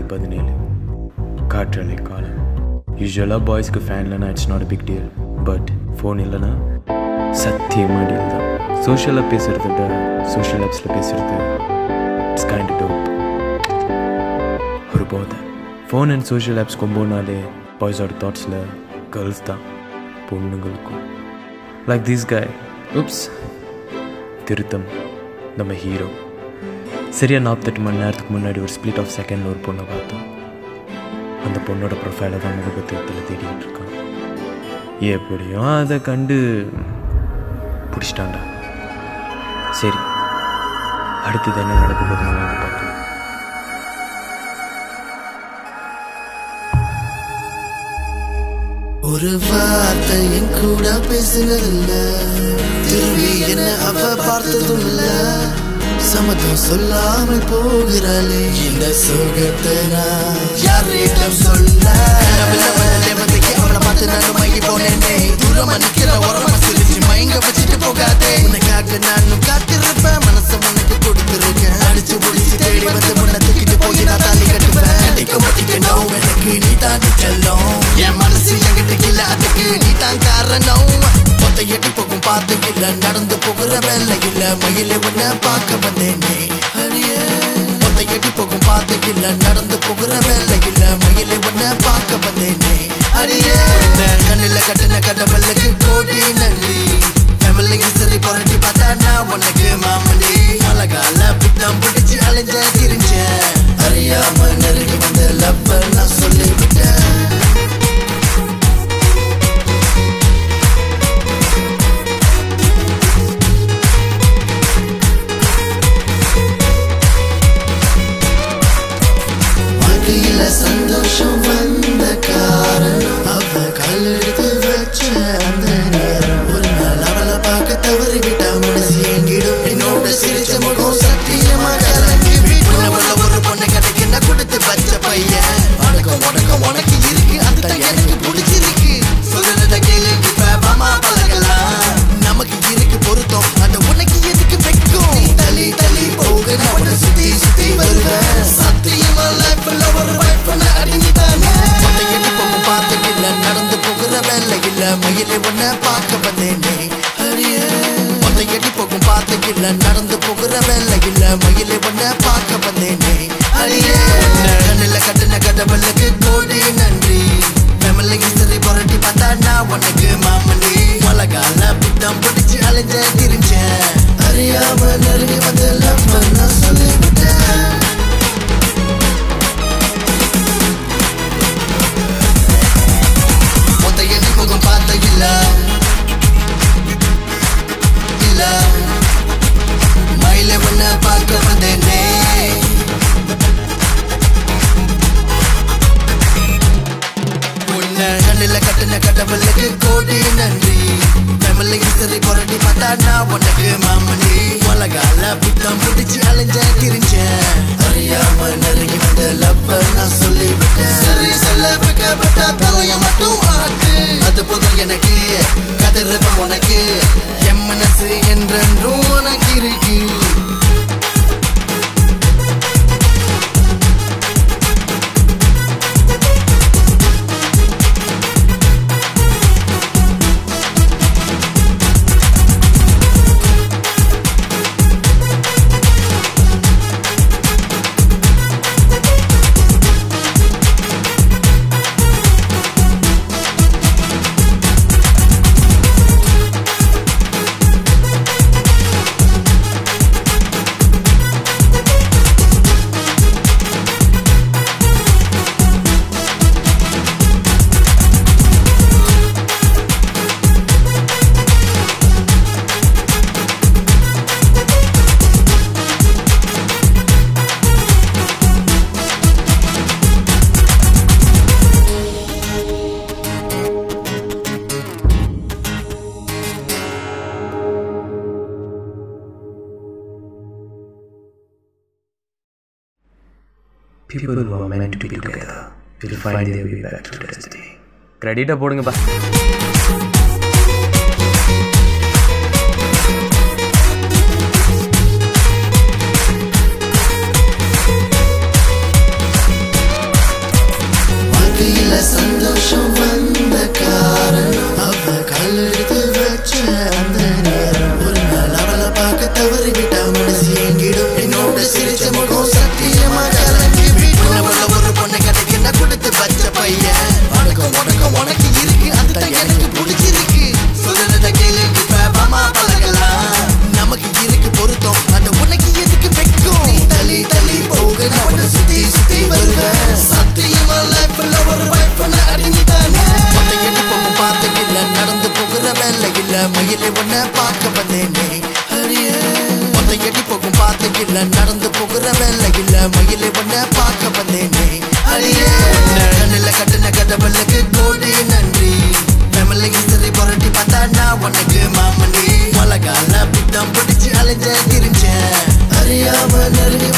பதினேழு காற்றலை காலம் யூஸ்வலாக பாய்ஸ்க்கு ஃபேன் இல்லைனா it's not big deal but phone இல்லைன்னா சத்தியமாக டீல் தான் சோஷியலாக பேசுகிறத விட சோஷியல் ஆப்ஸில் பேசுகிறது இட்ஸ் கைண்ட் டோப் ஒரு போதை ஃபோன் அண்ட் சோஷியல் ஆப்ஸ் கொம்போனாலே பாய்ஸோட தாட்ஸில் கேர்ள்ஸ் தான் பொண்ணுங்களுக்கும் லைக் திஸ் காய் உப்ஸ் திருத்தம் நம்ம ஹீரோ சரியாக நாற்பத்தெட்டு மணி நேரத்துக்கு முன்னாடி ஒரு ஸ்பிளிட் ஆஃப் செகண்டில் ஒரு பொண்ணை பார்த்தோம் அந்த பொண்ணோட ப்ரொஃபைலை தான் முகபத்திரத்தில் தேடிட்டு இருக்கான் எப்படியும் அதை கண்டு பிடிச்சிட்டான்டா சரி அடுத்தது என்ன நடக்க போகுதுன்னு வாங்க பார்க்கலாம் ஒரு வார்த்தை என் கூட பேசினதில்ல திரும்பி என்ன அவ பார்த்ததும் இல்ல சம்மதம் சொல்லாமல் போகிறாளே இந்த சோகத்தை நான் யாரிடம் சொல்ல கனவுல வந்த தேவதைக்கு அவளை பார்த்து நான் மயங்கி போனேனே தூரமா நிக்கிற உரமா சிரிச்சு மயங்க வச்சுட்டு போகாதே உனக்காக நானும் காத்திருப்பேன் மனசை உனக்கு கொடுத்திருக்கேன் அடிச்சு முடிச்சு தேடி வந்து முன்ன தூக்கிட்டு போய் நான் தாலி கட்டுவேன் அடிக்க மாட்டிக்கணும் எனக்கு நீ தாண்டி செல்லும் என் மனசு என்கிட்ட இல்ல அதுக்கு நீ தான் காரணம் மொத்த எட்டி போகும் பார்த்து இல்ல நடந்து போகிற வேலை இல்ல மயில உன்ன பார்க்க வந்தேனே அடியே மொத்த எட்டி போகும் பார்த்து இல்ல நடந்து போகிற வேலை இல்ல மயில உன்ன பார்க்க வந்தேனே அடியே உன்னை கண்ணுல கட்டின கடவுளுக்கு கோடி நன்றி ஃபேமிலிக்கு சரி புரட்டி பார்த்தா நான் உனக்கு மாமனி அழகால பித்தம் பிடிச்சு அலைஞ்ச திரிஞ்சேன் அறியாம நெருங்கி வந்த லவ் நான் சொல்லிவிட்டேன் வாழ்க்கையில சந்தோஷம் வந்த காரணம் அவ கல்லெடுத்து வச்ச அந்த நேரம் ஒரு நாள் அவளை பார்க்க தவறி விட்டா மனசு எங்கிடும் என்னோட சிரிச்ச முகம் சத்தியமா கலங்கி விட்டுள்ள ஒரு பொண்ணு கடைக்கு நான் கொடுத்து வச்ச பையன் உனக்கும் உனக்கும் உனக்கு இருக்கு அதுதான் எனக்கு பிடிச்சிருக்கு சொல்றத கேளு இப்ப மாமா பழகலாம் நமக்கு இருக்கு பொருத்தம் அந்த உனக்கு எதுக்கு வைக்கும் நீ தள்ளி தள்ளி போக நான் உன்னை சுத்தி சுத்தி வருவேன் சத்தியமா லைஃப்ல ஒரு வைஃப் பண்ண அடிஞ்சுதானே மொத்த எட்டி போகும் பார்த்து இல்ல நடந்து போகிற வேலை இல்ல மயிலை உன்னை பார்க்க வந்தேனே அடியே மொத்த எட்டி போகும் பார்த்து இல்ல நடந்து போகிற வேலை இல்ல மயிலை உன்னை பார்க்க வந்தேனே அடியே உன்னை கண்ணுல கட்டின கடவுளுக்கு கோடி நன்றி ஃபேமிலிக்கு சரி புரட்டி பார்த்தா நான் உனக்கு மாமனி மழகால பித்தம் பிடிச்சு அலைஞ்ச திரிஞ்சேன் அறியாம நெருங்கி வந்து லவ் நான் சொல்லிவிட்டேன் மொத்த எண்ணி முகம் பார்த்த இல்ல இல்ல மயில உன்ன பார்க்க வந்தேனே உன்னை கண்ணுல கட்டின கடவுளுக்கு கோடி நன்றி ஃபேமிலிக்கு சரி புரட்டி பார்த்தா நான் உனக்கு மாமனி உலகால புத்தம் பிடிச்சு அலைஞ்ச திரிஞ்சேன் அறியாம நெருங்கி வந்த லவ் நான் சொல்லிவிட்டேன் சரி சொல்ல வைக்கப்பட்ட தலைய மட்டும் ஆட்டு அது போதும் எனக்கு கதிரப்ப உனக்கு என் மனசு என்றென்றும் உனக்கு இருக்கு people who are meant to be together will find their way back to destiny கிரெடிட்டை போடுங்கப்பா இல்ல நடந்து போகிற வேலை இல்ல மயிலை பண்ண பார்க்க வந்தேனே அடியே உன்னை கண்ணில் கட்டின கதவலுக்கு கோடி நன்றி ஃபேமிலி ஹிஸ்டரி புரட்டி பார்த்தா நான் உனக்கு மாமனி மழை கால பித்தம் பிடிச்சு அலைஞ்ச திரிஞ்சேன் அறியாம நெருங்கி